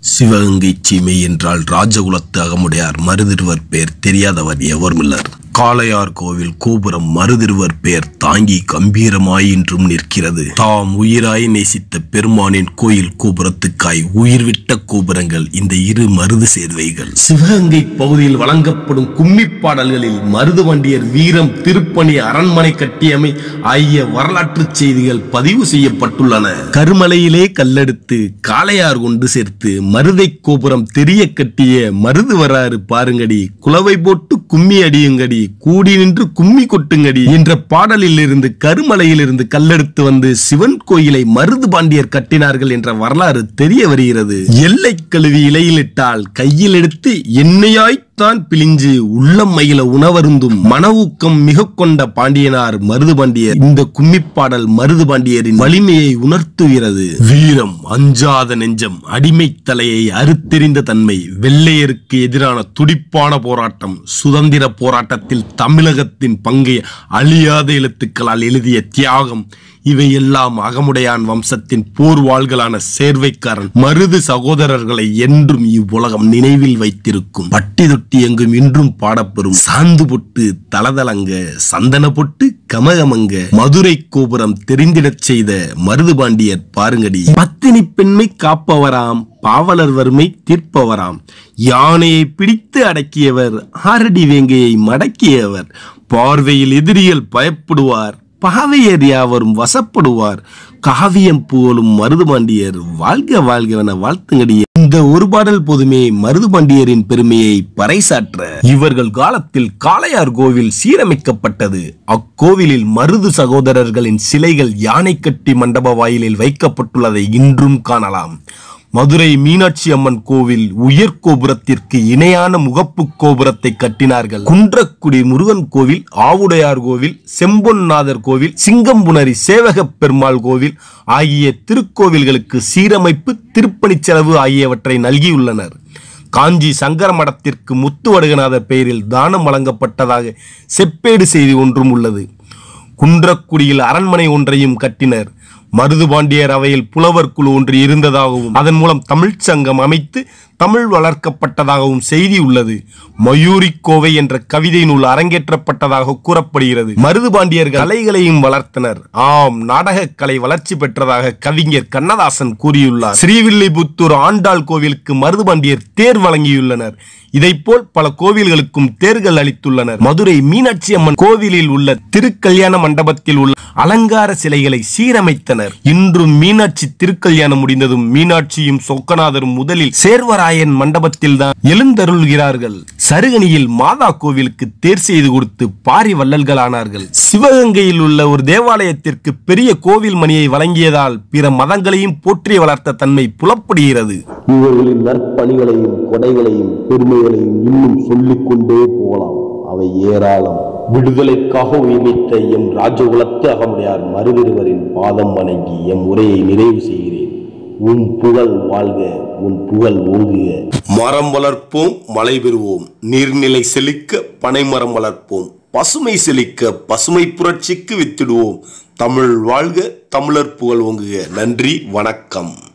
சிவகங்கை சீமை என்றால் ராஜகுலத்து அகமுடையார் மருதிருவர் பேர் தெரியாதவர் எவருமில்லர் காளையார் கோவில் கோபுரம் மருதிருவர் பேர் தாங்கி கம்பீரமாய் இன்றும் நிற்கிறது தாம் உயிராய் நேசித்த பெருமானின் கோயில் கோபுரத்துக்காய் உயிர்விட்ட கோபுரங்கள் இந்த இரு மருது சேர்வைகள் சிவகங்கை பகுதியில் வழங்கப்படும் கும்மி பாடல்களில் மருது வண்டியர் வீரம் திருப்பணி அரண்மனை கட்டியமை ஆகிய வரலாற்று செய்திகள் பதிவு செய்யப்பட்டுள்ளன கருமலையிலே கல்லெடுத்து காளையார் கொண்டு சேர்த்து மருதை கோபுரம் தெரிய கட்டிய மருது வராறு பாருங்கடி குலவை போட்டு கும்மி அடியுங்கடி கூடி நின்று கும்மி கொட்டுங்கடி என்ற பாடலில் இருந்து கருமலையில் இருந்து கல்லெடுத்து வந்து சிவன் கோயிலை மருது பாண்டியர் கட்டினார்கள் என்ற வரலாறு தெரிய வருகிறது எல்லை கழுவி இலையிலிட்டால் கையில் எடுத்து எண்ணெயாய்த்தான் பிழிஞ்சு உள்ளம் மயில உணவருந்தும் மன ஊக்கம் மிக கொண்ட பாண்டியனார் மருது பாண்டியர் இந்த கும்மிப்பாடல் மருது பாண்டியரின் வலிமையை உணர்த்துகிறது வீரம் அஞ்சாத நெஞ்சம் அடிமை தலையை அறுத்தெறிந்த தன்மை வெள்ளையருக்கு எதிரான துடிப்பான போராட்டம் சுதந்திர போராட்டத்தில் தமிழகத்தின் பங்கை அழியாத எழுத்துக்களால் எழுதிய தியாகம் இவையெல்லாம் அகமுடையான் வம்சத்தின் போர் வாள்களான சேர்வைக்காரன் மருது சகோதரர்களை என்றும் இவ்வுலகம் நினைவில் வைத்திருக்கும் பட்டி தொட்டி எங்கும் இன்றும் பாடப்பெறும் சாந்து பொட்டு தளதளங்க சந்தன பொட்டு கமகமங்க மதுரை கோபுரம் தெரிந்திடச் செய்த மருது பாண்டியர் பாருங்கடி பத்தினி பெண்மை காப்பவராம் பாவலர் வறுமை தீர்ப்பவராம் யானையை பிடித்து அடக்கியவர் ஆரடி வேங்கையை மடக்கியவர் பார்வையில் எதிரிகள் பயப்படுவார் பாவையர் யாவரும் வசப்படுவார் காவியம் புகழும் மருதுபாண்டியர் வாழ்க வாழ்கவென வாழ்த்துங்கடிய இந்த ஒரு பாடல் போதுமே மருதுபாண்டியரின் பெருமையை பறைசாற்ற இவர்கள் காலத்தில் காளையார் கோவில் சீரமைக்கப்பட்டது அக்கோவிலில் மருது சகோதரர்களின் சிலைகள் யானை கட்டி மண்டப வாயிலில் வைக்கப்பட்டுள்ளதை இன்றும் காணலாம் மதுரை மீனாட்சி அம்மன் கோவில் உயர் கோபுரத்திற்கு இணையான முகப்பு கோபுரத்தை கட்டினார்கள் குன்றக்குடி முருகன் கோவில் ஆவுடையார் கோவில் செம்பொன்நாதர் கோவில் சிங்கம்புணரி சேவக பெருமாள் கோவில் ஆகிய திருக்கோவில்களுக்கு சீரமைப்பு திருப்பணிச் செலவு ஆகியவற்றை நல்கியுள்ளனர் காஞ்சி சங்கர மடத்திற்கு முத்துவடுகநாதர் பெயரில் தானம் வழங்கப்பட்டதாக செப்பேடு செய்தி ஒன்றும் உள்ளது குன்றக்குடியில் அரண்மனை ஒன்றையும் கட்டினர் மருதுபாண்டியர் அவையில் புலவர் குழு ஒன்று இருந்ததாகவும் அதன் மூலம் தமிழ்ச் சங்கம் அமைத்து தமிழ் வளர்க்கப்பட்டதாகவும் செய்தி உள்ளது மயூரி கோவை என்ற கவிதை நூல் அரங்கேற்றப்பட்டதாக கூறப்படுகிறது மருதுபாண்டியர்கள் கலைகளையும் வளர்த்தனர் ஆம் நாடகக் கலை வளர்ச்சி பெற்றதாக கவிஞர் கண்ணதாசன் கூறியுள்ளார் ஸ்ரீவில்லிபுத்தூர் ஆண்டாள் கோவிலுக்கு மருதுபாண்டியர் தேர் வழங்கியுள்ளனர் இதைப்போல் பல கோவில்களுக்கும் தேர்கள் அளித்துள்ளனர் மதுரை மீனாட்சி அம்மன் கோவிலில் உள்ள திருக்கல்யாண மண்டபத்தில் உள்ள அலங்கார சிலைகளை சீரமைத்தனர் இன்றும் மீனாட்சி திருக்கல்யாணம் முடிந்ததும் மீனாட்சியும் சொக்கநாதரும் முதலில் சேர்வராயன் மண்டபத்தில் தான் எழுந்தருள்கிறார்கள் சருகணியில் மாதா கோவிலுக்கு தேர் செய்து கொடுத்து பாரி வள்ளல்களானார்கள் சிவகங்கையில் உள்ள ஒரு தேவாலயத்திற்கு பெரிய கோவில் மணியை வழங்கியதால் பிற மதங்களையும் போற்றி வளர்த்த தன்மை புலப்படுகிறது இவர்களின் நற்பணிகளையும் கொடைகளையும் பெருமைகளையும் இன்னும் சொல்லிக் கொண்டே போகலாம் அவை ஏராளம் விடுதலைக்காக உயிர்நீத்த எம் ராஜகுலத்து அகமுடையார் மருதிருவரின் பாதம் வணங்கி எம் உரையை நிறைவு செய்கிறேன் உன் புகழ் வாழ்க உன் புகழ் ஓங்குக மரம் வளர்ப்போம் மழை பெறுவோம் நீர்நிலை செழிக்க பனைமரம் வளர்ப்போம் பசுமை செழிக்க பசுமை புரட்சிக்கு வித்திடுவோம் தமிழ் வாழ்க தமிழர் புகழ் ஓங்குக நன்றி வணக்கம்